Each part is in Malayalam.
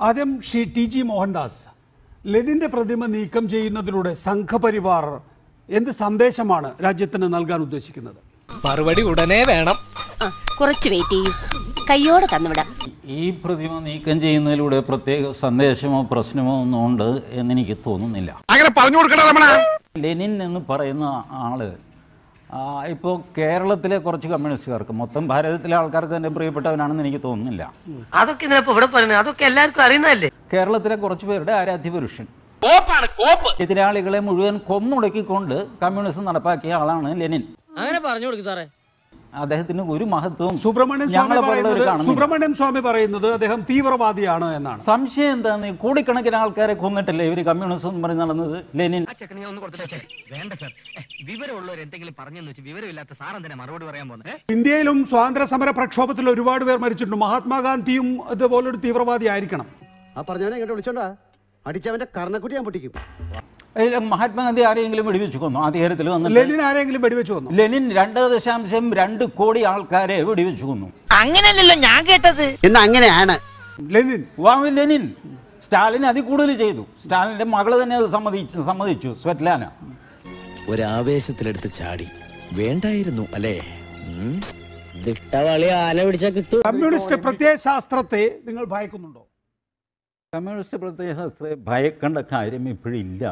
ആദ്യം ശ്രീ ടി ജി മോഹൻദാസ് ലെനിന്റെ പ്രതിമ നീക്കം ചെയ്യുന്നതിലൂടെ സംഘപരിവാർ എന്ത് സന്ദേശമാണ് രാജ്യത്തിന് നൽകാൻ ഉദ്ദേശിക്കുന്നത് മറുപടി ഉടനെ വേണം ആ, കുറച്ച് വെയിറ്റ് ചെയ്യൂ കയ്യോടെ തന്നുവിടാം ഈ പ്രതിമ നീക്കം ചെയ്യുന്നതിലൂടെ പ്രത്യേക സന്ദേശമോ പ്രശ്നമോ ഒന്നും ഉണ്ട് എന്നെനിക്ക് തോന്നുന്നില്ല അങ്ങനെ പറഞ്ഞു കൊടുക്കണ രമണ ലെനിൻ എന്ന് പറയുന്ന ആള് ഇപ്പോൾ കേരളത്തിലെ കുറച്ച് കമ്മ്യൂണിസ്റ്റുകാർക്ക് മൊത്തം ഭാരതത്തിലെ ആൾക്കാർക്ക് തന്നെ പ്രിയപ്പെട്ടവനാണെന്ന് എനിക്ക് തോന്നുന്നില്ല അതൊക്കെ ഇതിനപ്പോ ഇവിടെ പറയുന്നത് അതൊക്കെ എല്ലാവർക്കും അറിയുന്നതല്ലേ കേരളത്തിലെ കുറച്ച് പേരുടെ ആരാധ്യപുരുഷൻ കോപ്പാണ് കോപ്പ് എതിരാളികളെ മുഴുവൻ കൊന്നൊടുക്കിക്കൊണ്ട് കമ്മ്യൂണിസം നടപ്പാക്കിയ ആളാണ് ലെനിൻ അങ്ങനെ പറഞ്ഞു കൊടുക്കും സാറേ അദ്ദേഹത്തിന് ഒരു മഹത്വവും സുബ്രഹ്മണ്യൻ സ്വാമി ഞങ്ങളെ പോലുള്ളവർ പറയുന്നത് കാണുന്നില്ല. സുബ്രഹ്മണ്യൻ സ്വാമി പറയുന്നത് അദ്ദേഹം തീവ്രവാദിയാണ് എന്നാണ് സംശയം എന്താണ് ഈ കോടിക്കണക്കിന് ആൾക്കാരെ കൊന്നിട്ടല്ലേ ഇവര് കമ്മ്യൂണിസം എന്ന് പറഞ്ഞ് നടന്നത് ലെനിൻ ആ ചെക്കനെ ഒന്ന് കൊടുത്തിട്ടേ വേണ്ട സാർ വിവരമുള്ളവർ എന്തെങ്കിലും പറഞ്ഞെന്ന് വെച്ച് വിവരമില്ലാത്ത സാർ എന്തിനാ മറുപടി പറയാൻ പോകുന്നത് ഇന്ത്യയിലും സ്വാതന്ത്ര്യ സമര പ്രക്ഷോഭത്തിൽ ഒരുപാട് പേർ മരിച്ചിട്ടുണ്ട് മഹാത്മാഗാന്ധിയും ഇതുപോലൊരു തീവ്രവാദി ആയിരിക്കണം ആ പറഞ്ഞവനെ ഇങ്ങോട്ട് വിളിച്ചോണ്ടാ അടിച്ചവന്റെ കർണക്കുട്ടി ഞാൻ പൊട്ടിക്കും അതിൽ മഹാത്മാഗാന്ധി ആരെങ്കിലും വെടിവെച്ച് കൊന്നു അധികാരത്തിൽ വന്നിട്ട് ലെനിൻ ആരെങ്കിലും വെടിവെച്ച് വന്നു ലെനിൻ രണ്ട് ദശാംശം രണ്ട് കോടി ആൾക്കാരെ വെടിവെച്ച് കൊന്നു അങ്ങനെയല്ലല്ലോ ഞാൻ കേട്ടത് എന്നാ അങ്ങനെയാണ് ലെനിൻ വാങ്ങി ലെനിൻ സ്റ്റാലിൻ അതിൽ കൂടുതൽ ചെയ്തു സ്റ്റാലിന്റെ മകള് തന്നെ അത് സമ്മതിച്ചു സമ്മതിച്ചു സ്വറ്റ്ലാന ഒരാവേശത്തിലെടുത്ത് ചാടി വേണ്ടായിരുന്നു അല്ലേ ഉം? വിട്ടവളി ആന പിടിച്ചാ കിട്ടൂ കമ്മ്യൂണിസ്റ്റ് പ്രത്യയശാസ്ത്രത്തെ നിങ്ങൾ ഭയക്കുന്നുണ്ടോ കമ്മ്യൂണിസ്റ്റ് പ്രത്യയശാസ്ത്ര ഭയക്കേണ്ട കാര്യം ഇപ്പോഴില്ല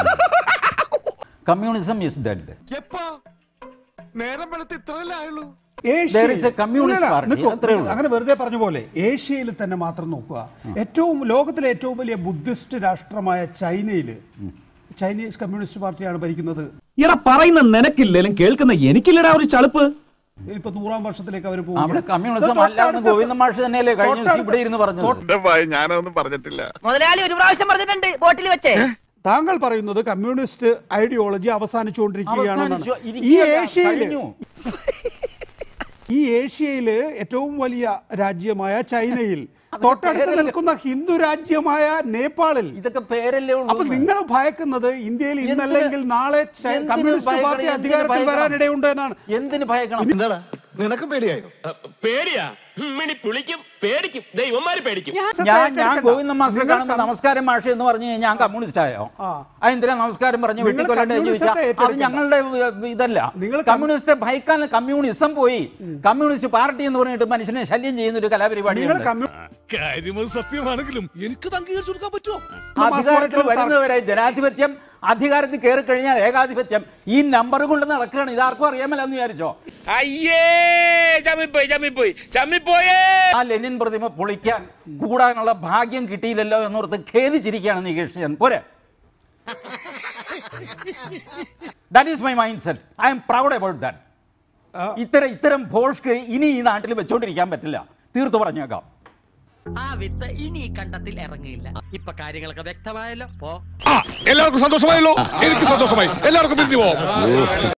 കമ്മ്യൂണിസം ഇസ് ഡെഡ് എപ്പോ നേരം വെളുത്ത് ഇത്രയല്ലേ ആയുള്ളൂ ഏഷ്യയിൽ- There is a communist ഇല്ലല്ല, party. നിൽക്കൂ, അത്രേ ഉള്ളൂ. അങ്ങനെ വെറുതെ പറഞ്ഞ പോലെ ഏഷ്യയിൽ തന്നെ മാത്രം നോക്കുക ഏറ്റവും ലോകത്തിലെ ഏറ്റവും വലിയ ബുദ്ധിസ്റ്റ് രാഷ്ട്രമായ ചൈനയില് ചൈനീസ് കമ്മ്യൂണിസ്റ്റ് പാർട്ടിയാണ് ഭരിക്കുന്നത് ഇട പറയുന്ന നിനക്കില്ലേലും കേൾക്കുന്ന എനിക്കില്ലടാ ഒരു ചളുപ്പ് ഇപ്പൊ നൂറാം വർഷത്തിലേക്ക് അവർ അവിടെ കമ്മ്യൂണിസം അല്ല എന്ന് ഗോവിന്ദ മാഷ് തന്നെയല്ലേ കഴിഞ്ഞ ദിവസം ഇവിടെ ഇരുന്ന് പറഞ്ഞത് എന്റെ ഭയ ഞാനൊന്നും പറഞ്ഞിട്ടില്ല മുതലാളി ഒരു പ്രാവശ്യം പറഞ്ഞിട്ടുണ്ട് ബോട്ടിൽ വെച്ചേ താങ്കൾ പറയുന്നത് കമ്മ്യൂണിസ്റ്റ് ഐഡിയോളജി അവസാനിച്ചുകൊണ്ടിരിക്കുകയാണെന്നാണ് അവസാനിച്ചു. ഈ ഇരിക്കുകയല്ല, ഏഷ്യയില് കഴിഞ്ഞു. ഈ ഏഷ്യയില് ഏറ്റവും വലിയ രാജ്യമായ ചൈനയിൽ തൊട്ടടുത്ത് പേരല്ല. നിൽക്കുന്ന ഹിന്ദു രാജ്യമായ നേപ്പാളിൽ ഇതൊക്കെ പേരല്ലേ ഉള്ളൂ അപ്പൊ നിങ്ങൾ ഭയക്കുന്നത് ഇന്ത്യയിൽ ഇന്നല്ലെങ്കിൽ നാളെ ച- എന്തിന് കമ്മ്യൂണിസ്റ്റ് ഭയക്കണം? പാർട്ടി എന്തിന് അധികാരത്തിൽ ഭയക്കണം? വരാനിടയുണ്ട് എന്നാണ് എന്തിന് ഭയക്കണം എന്താടാ നിനക്കും പേടിയായോ പേടിയാ മിണി പുളിക്കും പേടിക്കും ദൈവന്മാര് പേടിക്കും ഞാൻ ഞാൻ ഏറ്റെടുക്കണ്ട. ഗോവിന്ദ മാസ്റ്റർ നിങ്ങൾ കാണുമ്പോൾ കം- നമസ്കാരം മാഷ് എന്ന് പറഞ്ഞു കഴിഞ്ഞാൽ ഞാൻ കമ്മ്യൂണിസ്റ്റ് ആയോ ആ. അതെന്തിനാ നമസ്കാരം പറഞ്ഞു നിങ്ങൾ വെട്ടിക്കൊല്ലട്ടെ എന്ന് ചോദിച്ചാൽ കമ്മ്യൂണിസത്തെ അത് ഞങ്ങളുടെ ഏ, ഇതല്ല നിങ്ങൾ കം- കമ്മ്യൂണിസ്റ്റ് ഭയക്കാൻ കമ്മ്യൂണിസം പോയി കമ്മ്യൂണിസ്റ്റ് പാർട്ടി എന്ന് പറഞ്ഞിട്ട് മനുഷ്യനെ ശല്യം ചെയ്യുന്ന ഒരു നിങ്ങൾ കലാപരിപാടിയാണ് കമ്മ്യൂ- കാര്യമത് സത്യമാണെങ്കിലും എനിക്ക് അംഗീകരിച്ചു കൊടുക്കാൻ പറ്റുമോ അധികാരത്തിൽ മാസമായിട്ടുള്ള വരുന്നവരെ ജനാധിപത്യം അധികാരത്തിൽ കയറി കഴിഞ്ഞാൽ ഏകാധിപത്യം ഈ നമ്പർ കൊണ്ട് നടക്കുകയാണ് ഇതാർക്കും അറിയാമല്ലോ എന്ന് വിചാരിച്ചോ അയ്യേ ചമ്മിപ്പോയി ചമ്മിപ്പോയി ചമ്മിപ്പോയേ ആ ലെനിൻ പ്രതിമ പൊളിക്കാൻ കൂടാനുള്ള ഭാഗ്യം കിട്ടിയില്ലല്ലോ എന്നോർത്ത് ഖേദിച്ചിരിക്കുകയാണ് നികേഷ് പോരെ that is my mindset I'm proud about that ഇത്തരം ഇത്തരം ഭോഷ്ക്ക് ഇനി ഈ നാട്ടിൽ വെച്ചോണ്ടിരിക്കാൻ പറ്റില്ല തീർത്തു പറഞ്ഞേക്കാം ആ വിത്ത് ഇനി ഈ കണ്ടത്തിൽ ഇറങ്ങിയില്ല ഇപ്പൊ കാര്യങ്ങളൊക്കെ വ്യക്തമായല്ലോ പോ എല്ലാവർക്കും സന്തോഷമായല്ലോ എനിക്ക് സന്തോഷമായി എല്ലാവർക്കും പിരിഞ്ഞു പോവാം